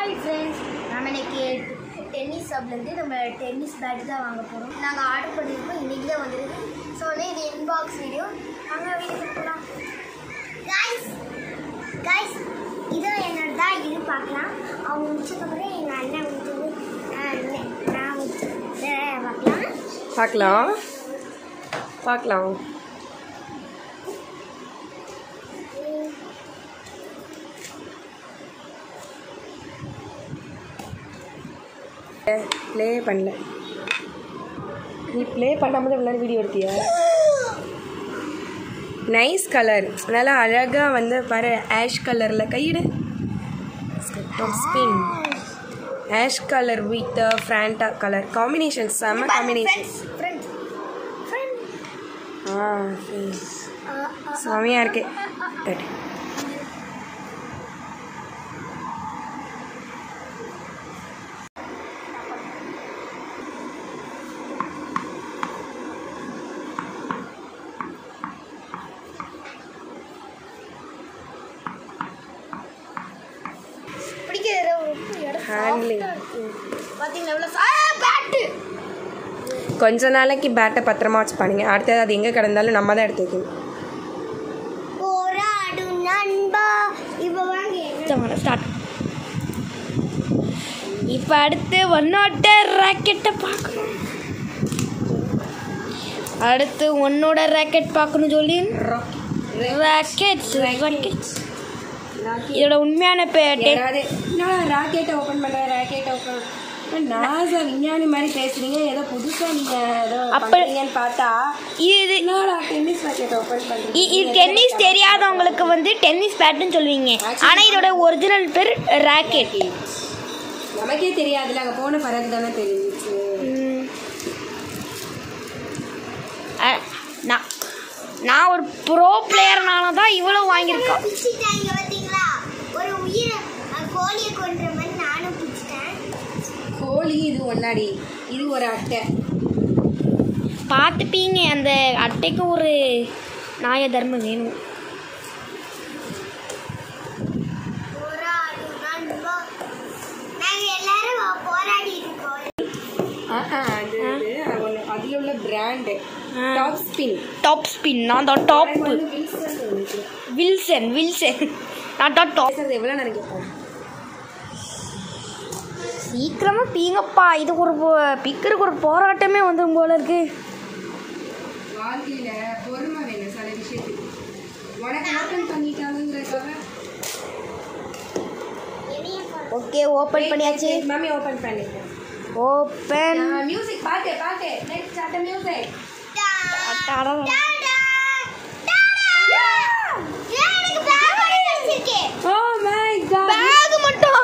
Hi friends நம்ம இன்னைக்கு tennis ஷாப்லேருந்து நம்ம டென்னிஸ் பேட் தான் வாங்க போகிறோம் நாங்கள் ஆர்டர் பண்ணியிருக்கோம் இன்றைக்கி தான் வந்திருக்கு ஸோ வந்து இது இன்பாக்ஸ் வீடியோ நாங்கள் வீடியோ போகலாம் கைஸ் கைஸ் இதுவும் என்னோட தான் இது பார்க்கலாம் அவங்க முடிச்சதுக்கப்புறம் எங்கள் அண்ணன் முடிச்சது நான் முடிச்சது பார்க்கலாம் பார்க்கலாம் பார்க்கலாம் ப்ளே பண்ணல நீ ப்ளே பண்ணாமல் தான் விளையாடி வீடியோ எடுத்தியா நைஸ் கலர் நல்லா அழகாக வந்து பாரு ஆஷ் கலரில் கையிடு ஸ்பின் ஆஷ் கலர் வித் ஃப்ராண்டா கலர் காம்பினேஷன் செம்ம காம்பினேஷன் ஃப்ரெண்ட்ஸ் ஃப்ரெண்ட்ஸ் ஃப்ரெண்ட் ஆ சரி செமையாக இருக்கு எடு. பிடிக்கிற ஒரு இடம் Handling. soft ஆ இருக்கு. பாத்தீங்களா எவ்வளோ பேட்டு கொஞ்ச நாளைக்கு பேட்டை பத்திரமா வச்சுப்பானுங்க அடுத்தது அது எங்கே கிடந்தாலும் நம்ம தான் எடுத்து வைக்கணும் போராடு நண்பா இப்போ வாங்க ஸ்டார்ட் இப்போ அடுத்து ஒன்னோட ராக்கெட்டை பார்க்கணும் அடுத்து உன்னோட ராக்கெட் பார்க்கணும் சொல்லி ராக்கெட்ஸ் ராக்கெட்ஸ் இதோட உண்மையான பேர் யாராவது நான் ராக்கெட்டை ஓப்பன் பண்ணுறேன் ராக்கெட்டை ஓப்பன் நாசா விஞ்ஞானி மாதிரி பேசுறீங்க ஏதோ புதுசாக நீங்கள் ஏதோ அப்ப- பண்ணுறீங்கன்னு பார்த்தா இது என்னடா டென்னிஸ் ராக்கெட் ஓப்பன் இ- பண்ணுறீங்க இது டென்னிஸ் தெரியாதவங்களுக்கு வந்து டென்னிஸ் பேட்டுன்னு சொல்லுவீங்க ஆனால் இதோட ஒரிஜினல் பேர் ராக்கெட் நமக்கே தெரியாதுல்ல அங்கே போன பிறகு தானே தெரிஞ்சிச்சு நான் நான் ஒரு ப்ரோ பிளேயர்னால தான் இவ்வளோ வாங்கியிருக்கோம் பிடிச்சிட்டாங்க பார்த்தீங்களா ஒரு உயிரை அஹ், கோழியை கொன்ற மாதிரி நானும் பிடிச்சிட்டேன் கோழி இது ஒன்னாடி இது ஒரு அட்டை பார்த்துப்பீங்க அந்த அட்டைக்கு ஒரு நாய தர்மம் வேணும் போராடு நண்பா நாங்க எல்லாரும் போராடி இருக்கோம் ஆஹா, அது இது, அது ஒண்ணு. அதுல உள்ள brand top spin top spin நான் தான் டாப் வில்சன் வில்சன் நான் தான் டாப் பேசுறது எவ்வளோ நேரம் கேட்போம் சீக்கிரமாக பீங்கப்பா இது ஒரு போ- பிக்கருக்கு ஒரு போராட்டமே வந்துடும் போல இருக்கு வாழ்க்கையில பொறுமை வேணும் சில விஷயத்துக்கு உனக்கு ஓப்பன் பண்ணிட்டாங்கிறதுக்காக ஓகே ஓப்பன் பண்ணியாச்சு மம்மி ஓப்பன் பண்ணிட்டேன் ஓப்பன் மியூசிக் பாட்டு பாட்டு next start music oh my god bag மட்டும்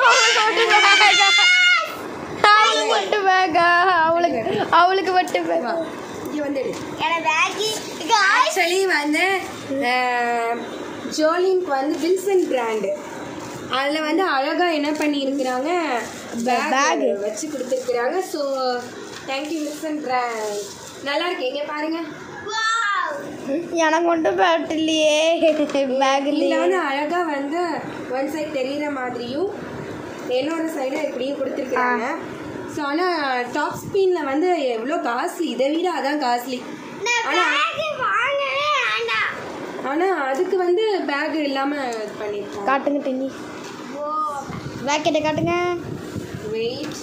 அவளுக்கு மட்டும் பேக்கா அவளுக்கு அவளுக்கு மட்டும் பேக் இங்க வந்து எடு எனக்கு பேக்கி ஆக்சுவலி வந்து ஜோலின்க்கு வந்து வில்சன் பிராண்டு அதில் வந்து அழகாக என்ன பண்ணியிருக்கிறாங்க பேக் Bag. வச்சு கொடுத்துருக்குறாங்க ஸோ தேங்க்யூ வில்சன் பிராண்ட் நல்லா இருக்கு எங்க பாருங்க எனக்கு மட்டும் பேட் இல்லையே பேக் இதில் இல்லையே வந்து அழகாக வந்து ஒன் சைடு தெரியுற மாதிரியும் என்னோட சைடு இப்படியும் கொடுத்துருக்காங்க ஸோ ஆனால் டாப் ஸ்பீனில் வந்து எவ்வளோ காஸ்ட்லி இதை விட அதான் காஸ்ட்லி ஆனால் வாங்கவே வேண்டாம் ஆனால் அதுக்கு வந்து பேக் இல்லாமல் இது பண்ணியிருக்கோம் காட்டுங்க டென்னி ராக்கெட்டை காட்டுங்க வெயிட்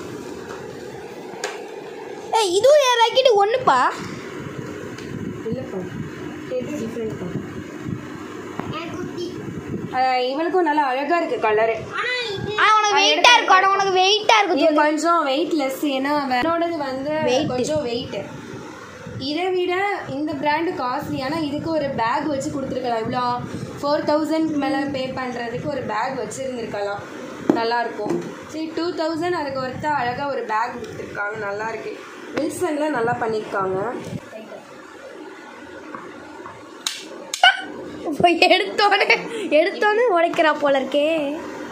ஏய் இதுவும் என் ராக்கெட்டு ஒன்றுப்பா இல்லைப்பா இது டிஃப்ரெண்ட் எனக்கு குட்டி இவளுக்கும் நல்லா அழகாக இருக்குது கலரு ஆனா இது ஆனால் உனக்கு வெயிட்டாக இருக்கும் ஆனால் உனக்கு வெயிட்டாக இருக்கும் இது கொஞ்சம் வெயிட் லெஸ் ஏன்னா என்னோடது வந்து Weight. கொஞ்சம் வெயிட் இதை விட இந்த பிராண்டு காஸ்ட்லி ஆனால் இதுக்கு ஒரு பேக் வச்சு கொடுத்துருக்கலாம் இவ்வளோ ஃபோர் தௌசண்ட் மேலே பே பண்ணுறதுக்கு ஒரு பேக் வச்சுருந்துருக்கலாம் நல்லாயிருக்கும் சரி டூ தௌசண்ட் அதுக்கு ஒருத்தா அழகாக ஒரு பேக் கொடுத்துருக்காங்க நல்லா இருக்கு வில்சனில் நல்லா பண்ணியிருக்காங்க இப்போ எடுத்தோடனே எடுத்தோடனே உடைக்கிறா போல இருக்கே